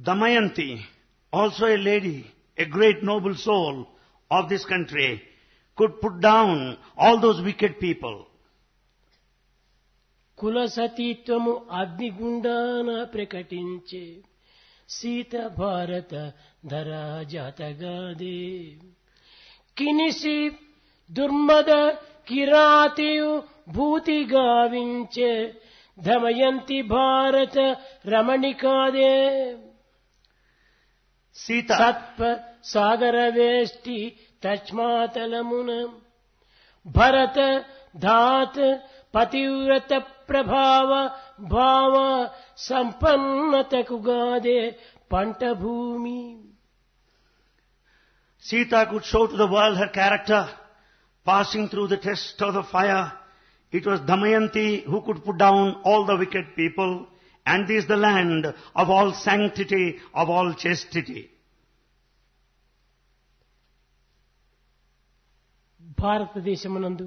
Damayanti, also a lady, a great noble soul of this country, could put down all those wicked people. కుల సతీత్వము అగ్నిగుండాన ప్రకటించే సీత భారత ధరా జాతగాదే కినిసి దుర్మద కిరాతియు భూతి గావించే దమయంతి భారత రమణికాదే Sita, సత్ప సాగర వేష్టి తస్మాతలమున భరత ధాత పతివ్రత ప్రభావ భావ సంపన్నతకు గాదే పంట భూమి Sita could show to the world her character, passing through the test of the fire. It was Damayanti who could put down all the wicked people, and this is the land of all sanctity, of all chastity. భారతదేశమునందు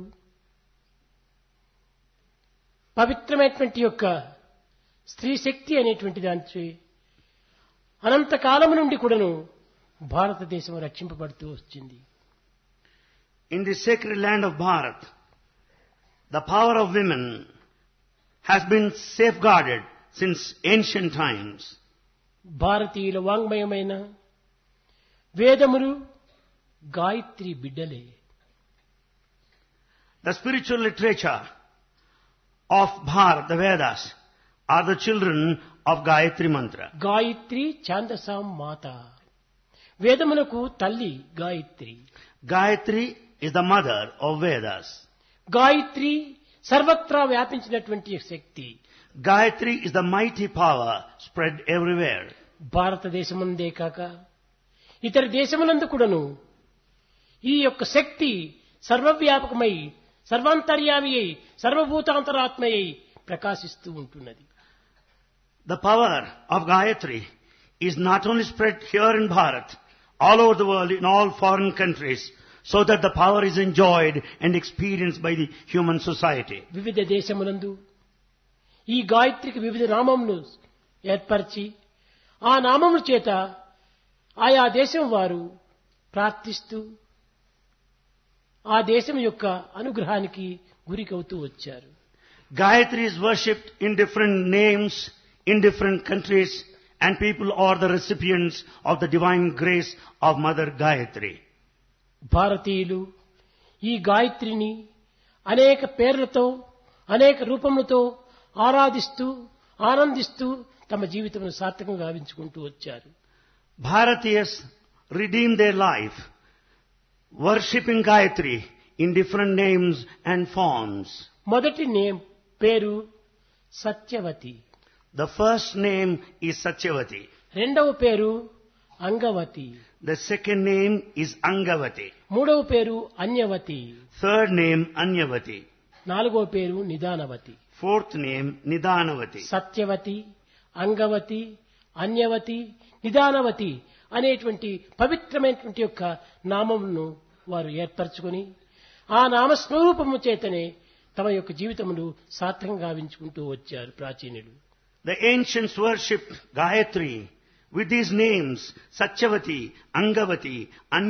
పవిత్రమైనటువంటి యొక్క స్త్రీ శక్తి అనేటువంటి దాని అనంత కాలము నుండి కూడాను భారతదేశం రక్షింపబడుతూ వచ్చింది In the sacred land of Bharat, the power of women has been safeguarded since ancient times. భారతీయుల వాంగ్మయమైన వేదములు గాయత్రి బిడ్డలే The spiritual literature of Bharat, the Vedas, are the children of Gayatri Mantra. Gayatri ఛాందసాం మాత వేదములకు తల్లి Gayatri Gayatri is the mother of Vedas. Gayatri సర్వత్రా వ్యాపించినటువంటి శక్తి Gayatri is the mighty power spread everywhere. భారతదేశముందే కాక ఇతర దేశములందు కూడాను ఈ యొక్క శక్తి సర్వవ్యాపకమై సర్వాంతర్యామి అయి సర్వభూతాంతరాత్మయ్యి ప్రకాశిస్తూ ఉంటున్నది The power of Gayatri is not only spread here in Bharat, all over the world, in all foreign countries, so that the power is enjoyed and experienced by the human society. వివిధ దేశములందు ఈ గాయత్రికి వివిధ నామములు ఏర్పరిచి ఆ నామముల చేత ఆయా దేశం వారు ప్రార్థిస్తూ ఆ దేశం యొక్క అనుగ్రహానికి గురికవుతూ వచ్చారు Gayatri is worshipped in different names, in different countries, and people are the recipients of the divine grace of Mother Gayatri. భారతీయులు ఈ గాయత్రిని అనేక పేర్లతో అనేక రూపములతో ఆరాధిస్తూ ఆనందిస్తూ తమ జీవితమును సార్థకంగా గావించుకుంటూ వచ్చారు Bharatiyas redeem their life, worshipping Gayatri in different names and forms. మొదటి నేమ్ పేరు Satyavathi The first name is Satyavati. రెండవ పేరు Angavati The second name is Angavati. మూడవ పేరు అన్యవతి Third name Anyavati. నాలుగవ పేరు నిదానవతి Fourth name Nidanavati. Satyavathi Angavati అన్యవతి నిదానవతి అనేటువంటి పవిత్రమైనటువంటి యొక్క నామమును వారు ఏర్పరచుకొని ఆ నామస్వరూపము చేతనే తమ యొక్క జీవితమును సార్థకంగా గావించుకుంటూ వచ్చారు ప్రాచీనులు The ancients worshipped Gayatri with these names Satyavati, Angavati, Anyavati.